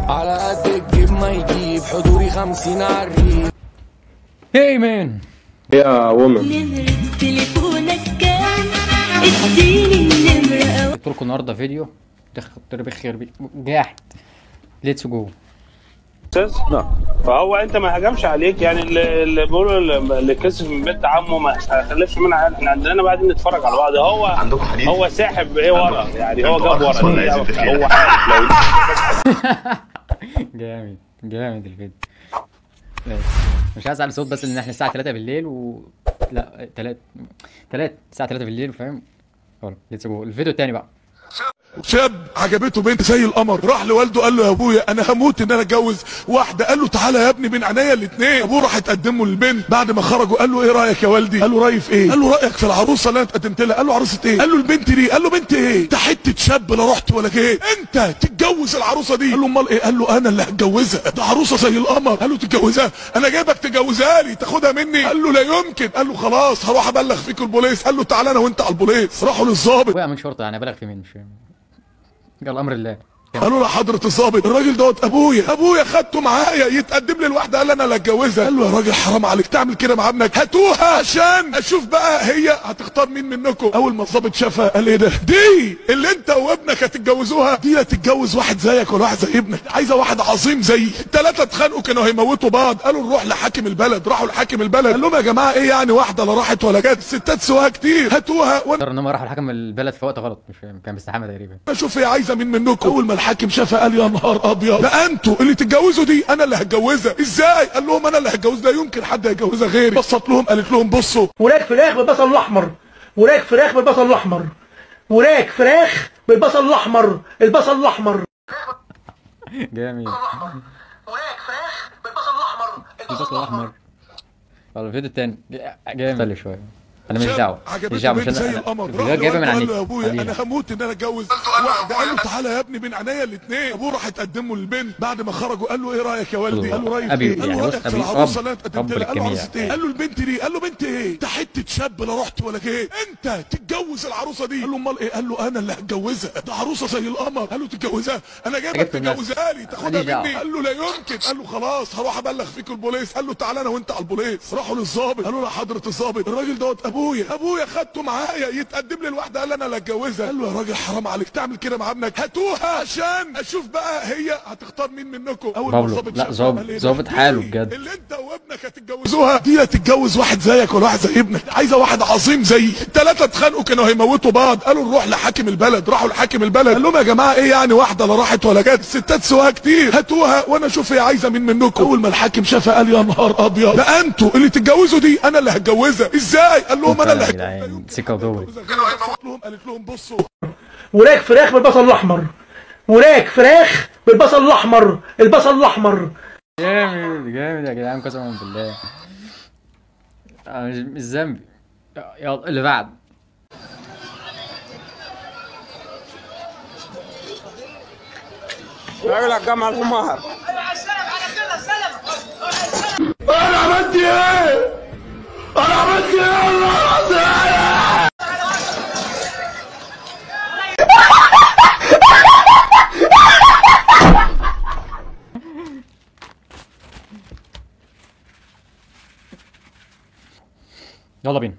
على قد الجيب ما يجيب حضوري خمسين عالريف هي مان يا وومن نمرة تليفونك كام اديني النمرة جبت لكم النهارده فيديو تخطر بخير بي جاحد ليتس جو استاذ لا فهو انت ما هجمش عليك يعني اللي, اللي بيقولوا اللي اللي كسب من بنت عمه ما خلفش منها عيال احنا عندنا بعدين نتفرج على بعض هو عندكم حديد؟ هو ساحب ايه ورا يعني هو انتوا جاب أرخص ورا ولا إيه عايزين فيها؟ هو حاجة لو جامد جامد الفيديو ماشي. مش عايز اعلي صوت بس ان احنا الساعه 3 بالليل و لا 3 3 الساعه 3 بالليل فاهم يلا ليتس جو الفيديو التاني بقى شاب عجبته بنت زي القمر راح لوالده قال له يا ابويا انا هموت ان انا اتجوز واحده قال له تعالى يا ابني من عينيا الاثنين ابوه راح يتقدم له للبنت بعد ما خرجوا قال له ايه رايك يا والدي قال له رايي في ايه قال له رايك في العروسه اللي انا اتقدمت لها قال له عروسه ايه قال له البنت دي قال له بنت ايه انت حته شاب لا رحت ولا جيت انت تتجوز العروسه دي قال له امال ايه قال له انا اللي هتجوزها ده عروسه زي القمر قال له تتجوزها انا جايبك تجوزها لي تاخدها مني قال له لا يمكن قال له خلاص هروح ابلغ فيك البوليس قال له تعالى انا وانت على البوليس راحوا للظابط وقع من شرطه يعني بالغ في مين مش فاهم قال امر الله قالوا له حضرة الظابط الراجل دوت ابويا ابويا خدته معايا يتقدم لي الواحده قال انا اللي اتجوزها قال له يا راجل حرام عليك تعمل كده مع ابنك هاتوها عشان اشوف بقى هي هتختار مين منكم اول ما الظابط شافها قال ايه ده دي اللي انت وابنك هتتجوزوها دي هتتجوز واحد زيك ولا واحد زي ابنك عايزه واحد عظيم زيي ثلاثه اتخانقوا كانوا هيموتوا بعض قالوا نروح لحاكم البلد راحوا لحاكم البلد قال لهم يا جماعه ايه يعني واحده لا راحت ولا جت الستات سواها كتير هاتوها وانا اضطر ان هم راحوا لحكم البلد في وقت غلط مش فاهم كان بيستحمى تقريبا اشوف هي عايزه مين منكم اول ما الحاكم شافها قال يا نهار ابيض ده انتوا اللي تتجوزوا دي انا اللي هتجوزها ازاي قال لهم انا اللي هتجوزها لا يمكن حد هيجوزها غيري بصت لهم قالت لهم بصوا وراك فراخ بالبصل الاحمر وراك فراخ بالبصل الاحمر وراك فراخ بالبصل الاحمر البصل الاحمر جامد وراك فراخ بالبصل الاحمر البصل الاحمر يلا الفيديو التاني جامد خلي شويه انا مش شاب دعوه مش عجبته دعوه مش بنت زي انا القمر الفيديو راح جايبها من على لوالده قال له يا النت ابويا قليلا. انا هموت ان انا اتجوز واحده قال له تعالى يا ابني من عينيا الاثنين ابوه راح يتقدم له للبنت بعد ما خرجوا قال له ايه رايك يا والدي قال له رايك أبي ايه قال يعني له بص رايك في أبي العروسه أب- اللي انا اتقدمت أب لها قال له للجميع. عروسه ايه قال له البنت دي قال له بنت ايه انت حته شاب لا رحت ولا جيت انت تتجوز العروسه دي قال له امال ايه قال له انا اللي هتجوزها ده عروسه زي القمر قال له تتجوزها انا جايبك جبت الناس. تتجوزها لي تاخدها ماليش دعوة. مني قال له لا يمكن قال له خلاص هروح ابلغ فيك البوليس قال له تعالى انا وانت على البوليس راحوا للظابط قالوا له حضرة الظابط الراجل دوت ابويا ابويا خدته معايا يتقدم لي الواحده قال انا اللي اتجوزها قال له يا راجل حرام عليك تعمل كده مع ابنك هاتوها عشان اشوف بقى هي هتختار مين منكم اول ما بابلو. الظابط لا، شافها ظابط- قال إيه ده؟ ظابط حاله دي بجد. اللي انت وابنك هتتجوزوها دي هتتجوز واحد زيك ولا واحد زي ابنك عايزه واحد عظيم زيي ثلاثه اتخانقوا كانوا هيموتوا بعض قالوا نروح لحاكم البلد راحوا لحاكم البلد قال لهم يا جماعه ايه يعني واحده لا راحت ولا جت الستات سواها كتير هاتوها وانا اشوف هي عايزه مين منكم اول ما الحاكم شافها قال يا نهار ابيض ده انتوا اللي تتجوزوا دي انا اللي هتجوزها ازاي قال لهم انا اللي يا جدعان، هتجوزها سكة ودغري. قالت لهم قالت لهم بصوا وراك فراخ بالبصل الاحمر وراك فراخ بالبصل الاحمر البصل الاحمر جامد جامد يا جدعان قسما بالله أنا مش مش ذنبي يلا اللي بعد راجل على الجامعه الحمار انا عملت ايه انا عملت ايه الله يلا بينا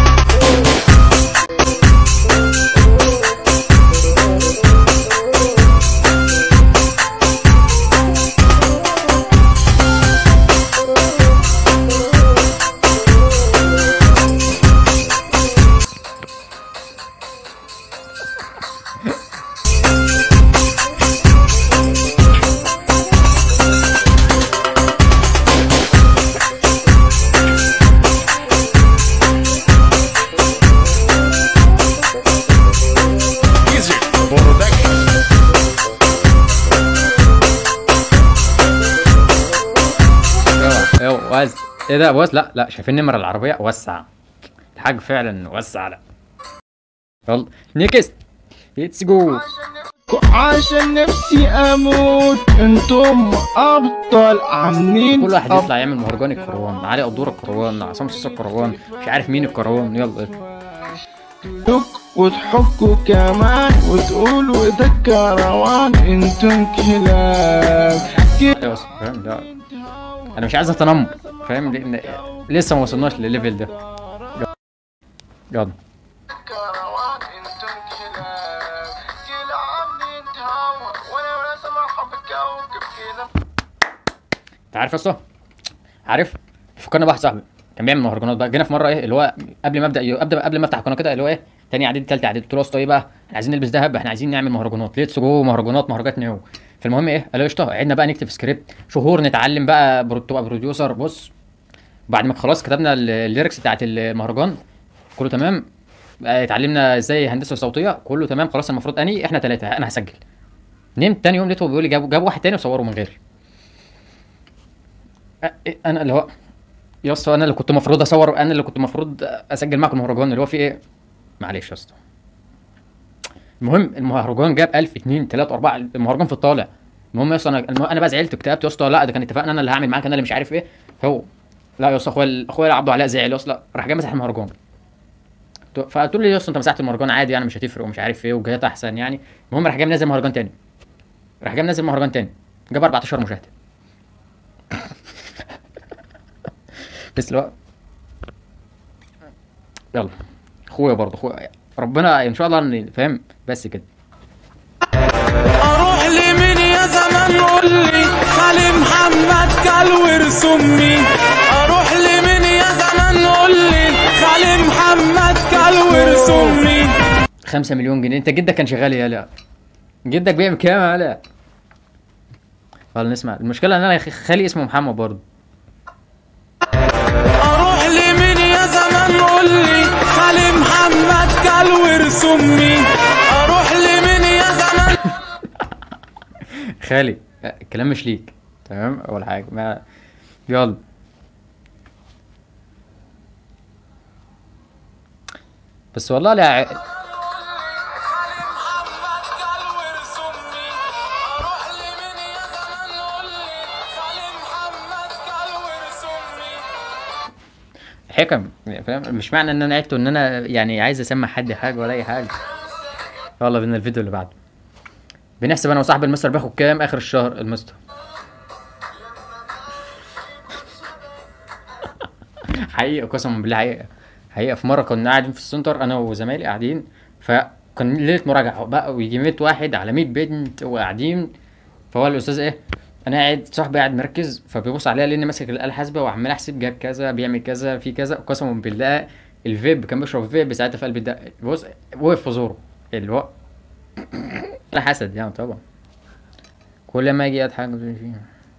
يلا يلا وز ايه ده بص لا لا شايفين النمرة العربية وسع الحاج فعلا وسع لا يلا نيكست ليتس جو عشان نفسي اموت انتم ابطال عاملين كل واحد يطلع يعمل مهرجان الكروان علي قدور الكروان عصام سوسة الكروان مش عارف مين الكروان يلا ابطالك وتحكوا كمان وتقولوا ده الكروان انتم كلاب ايوه أصلاً، فاهم لا انا مش عايز اتنمر فاهم لان لسه ما وصلناش للليفل ده يلا كروان انتم كلاب كل عام نتهاوى وانا وناس مرحب بالكوكب كده انت عارف يا اسطى عارف فكرنا بواحد صاحبي كان بيعمل مهرجانات بقى جينا في مره ايه اللي هو قبل ما ابدا قبل قبل ما افتح القناه كده اللي هو ايه تاني اعدادي تالتة اعدادي قلت له يا اسطى ايه بقى احنا عايزين نلبس دهب احنا عايزين نعمل مهرجانات ليتس جو مهرجانات مهرجانات نيو فالمهم ايه قال له قشطه قعدنا بقى نكتب سكريبت شهور نتعلم بقى برو- تبقى بروديوسر بص بعد ما خلاص كتبنا ال- الليركس بتاعت المهرجان كله تمام بقى اتعلمنا ازاي هندسه صوتيه كله تمام خلاص المفروض اني احنا ثلاثه انا هسجل نمت تاني يوم لقيته بيقول لي جاب جاب واحد تاني وصوره من غيري أ- إيه، انا اللي هو يا اسطى انا اللي كنت المفروض اصور انا اللي كنت المفروض اسجل معاكم المهرجان اللي هو فيه ايه معلش يا اسطى المهم المهرجان جاب 1000 2 3 4 المهرجان في الطالع المهم يا اسطى انا المهم انا بقى زعلت اكتئبت يا اسطى لا ده كان اتفقنا انا اللي هعمل معاك انا اللي مش عارف ايه هو لا يا اسطى اخويا اخويا عبده علاء زعل يا اسطى راح جاي مسح المهرجان فقلت له يا اسطى انت مسحت المهرجان عادي يعني مش هتفرق ومش عارف ايه وجايات احسن يعني المهم راح جاي منزل مهرجان تاني راح جاي منزل مهرجان تاني جاب 14 مشاهده بس لو يلا اخويا برضه اخويا ربنا ان شاء الله إن- فاهم بس كده اروح لمين يا زمان قول لي خالي محمد كل وارسم مين اروح لمين يا زمان قول لي خالي محمد كل وارسم مين 5 مليون جنيه انت جدك كان شغال يا لا جدك بيعمل كام يا لا يلا نسمع المشكله ان انا خ- خالي اسمه محمد برضه اروح لمين يا زمان قول لي خالي محمد كل وارسم مين اروح لمين يا زمان خالي لا، الكلام مش ليك تمام اول حاجه ما يلا بس والله لا ع- محمد كل وارسم مين اروح لمين يا زمان قول لي خالي محمد كل وارسم مين حكم يعني فاهم مش معنى ان انا عدت ان انا يعني عايز اسمع حد حاجه ولا اي حاجه يلا بينا الفيديو اللي بعده بنحسب انا وصاحبي المستر بياخد كام اخر الشهر المستر حقيقه قسما بالله حقيقه حقيقه في مره كنا قاعدين في السنتر انا وزمايلي قاعدين فكان ليله مراجعه بقى ويجي 100 واحد على 100 بنت وقاعدين فهو الاستاذ ايه انا قاعد صاحبي قاعد مركز فبيبص عليا لاني ماسك الاله الحاسبه وعمال احسب جاب كذا بيعمل كذا في كذا قسما بالله الفيب كان بيشرب فيب ساعتها في قلب الدق بص وقف في زوره اللي هو لا حسد يعني طبعا كل ما اجي اضحك فيه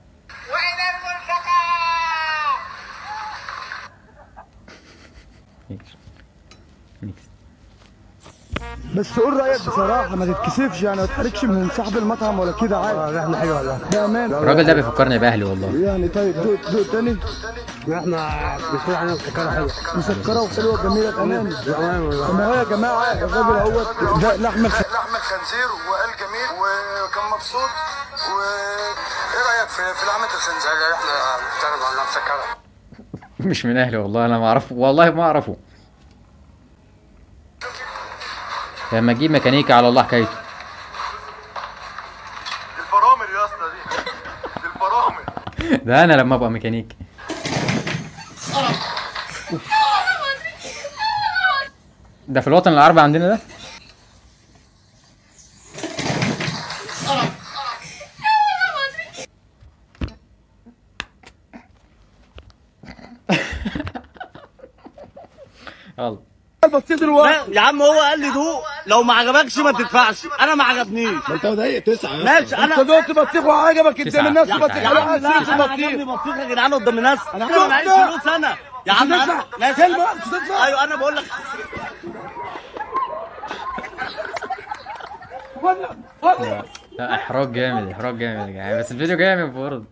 ميكس. ميكس. بس قول رايك بصراحه ما تتكسفش يعني ما تحرجش من صاحب المطعم ولا كده عادي رحله حلوه والله بامان الراجل ده بيفكرني باهلي والله يعني طيب دوق دوق تاني احنا بنقول عليها مسكره حلوه مسكره وحلوه جميله تمام طب ما هو يا جماعه الراجل اهوت ده لحم الخ... لحم الخنزير وقال جميل وكان مبسوط و ايه رايك في في لحمه الخنزير اللي احنا بنتكلم عنها مسكره مش من اهلي والله انا ما اعرفه والله ما اعرفه لما اجيب ميكانيكي على الله حكايته الفرامل يا اسطى دي دي الفرامل ده انا لما ابقى ميكانيكي ده في الوطن العربي عندنا ده يلا بصيت الوقت يا عم هو قال لي دوق لو ما عجبكش ما تدفعش انا ما عجبنيش انت ضايق تسعه ماشي انا انت دقت بطيخ وعجبك تسعة. قدام الناس يا بطيخ عم، يا ولا عم لا عايز انا عجبني بطيخ بطيخ يا جدعان قدام الناس انا شفت معيش ده؟ فلوس انا يا عم تدفع. انا ماشي كلمة، مش تدفع. ايوه انا بقول لك لا احراج جامد احراج جامد يا جدعان بس الفيديو جامد برضه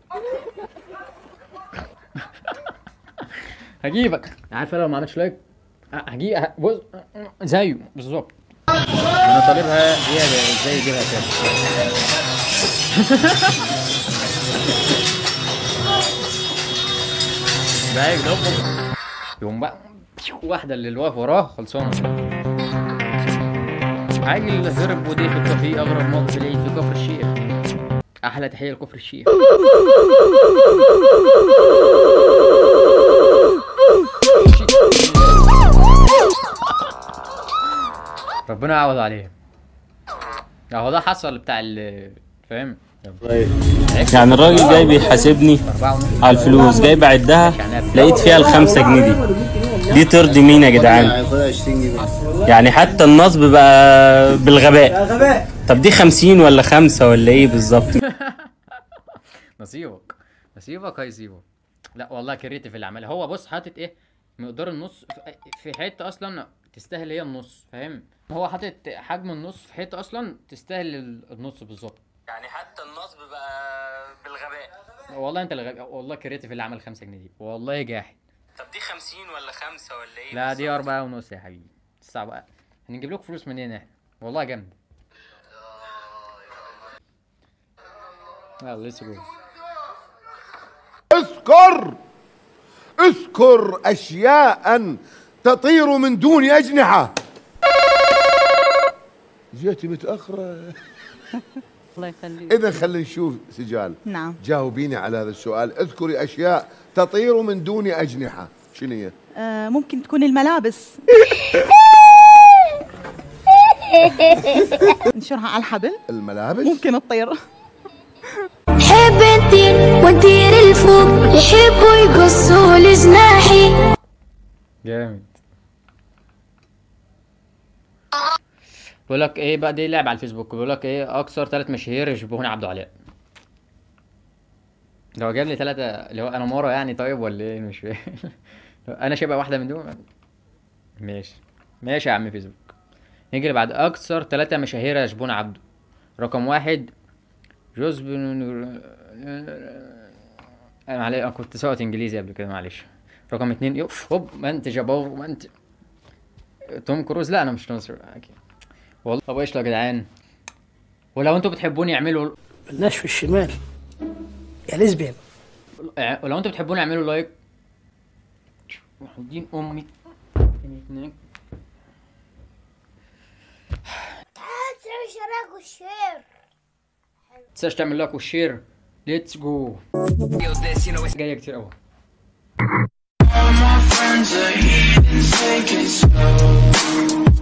هجيبك عارف أنا لو ما عملتش لايك هجيب ه- بص زيه بالظبط انا طالبها هي ازاي يجيبها كده بقى يقوم يقوم بقى واحده اللي واقف وراه خلصانه عاجل هرب ودي في الكافيه اغرب موقف العيد في كفر الشيخ احلى تحيه لكفر الشيخ ربنا يعوض عليه هو ده حصل بتاع ال فاهم يعني الراجل جاي بيحاسبني على الفلوس جاي بعدها لقيت فيها الخمسة جنيه دي دي ترضي مين يا جدعان يعني حتى النصب بقى بالغباء غباء طب دي خمسين ولا خمسة ولا ايه بالظبط نصيبك نصيبك هيسيبك لا والله كريتيف اللي عملها هو بص حاطط ايه مقدار النص في- في حته اصلا تستاهل هي النص فاهم هو حاطط حجم النص في حته اصلا تستاهل ال- النص بالظبط يعني حتى النصب بقى بالغباء والله انت اللي غبي والله كريتيف اللي عمل 5 جنيه دي والله جاحد طب دي خمسين ولا خمسة ولا ايه لا دي أربعة ونص يا حبيبي الساعة بقى هنجيب لكم فلوس منين احنا والله جامد يلا ليتس جو اذكر اذكر اشياء تطير من دون اجنحه جيتي متاخره الله يخليك اذا خلينا نشوف سجال نعم جاوبيني على هذا السؤال اذكري اشياء تطير من دون اجنحه شنو هي آه ممكن تكون الملابس نشرها على الحبل الملابس ممكن تطير حب نطير ونطير الفوق يحبوا يقصوا لجناحي جامد بيقول لك ايه بقى دي لعبة على الفيسبوك بيقول لك ايه اكثر ثلاث مشاهير يشبهون عبد العلاء لو جاب لي ثلاثة اللي هو انا مورا يعني طيب ولا ايه مش فاهم انا شبه واحدة من دول ماشي ماشي يا عم فيسبوك نيجي اللي بعد اكثر ثلاثة مشاهير يشبهون عبده رقم واحد جوز بن انا معلش انا كنت ساقط انجليزي قبل كده معلش رقم اتنين يوف هوب منتج يا باور منتج توم كروز لا انا مش توم كروز اكيد والله طب ايش يا جدعان ولو انتوا بتحبوني اعملوا ملناش في الشمال يا ليزبيان ولو انتوا بتحبوني اعملوا لايك دين امي اتنين. اشتراك والشير تنساش تعمل لايك والشير ليتس جو جايه كتير قوي All my friends are heathens, take it slow.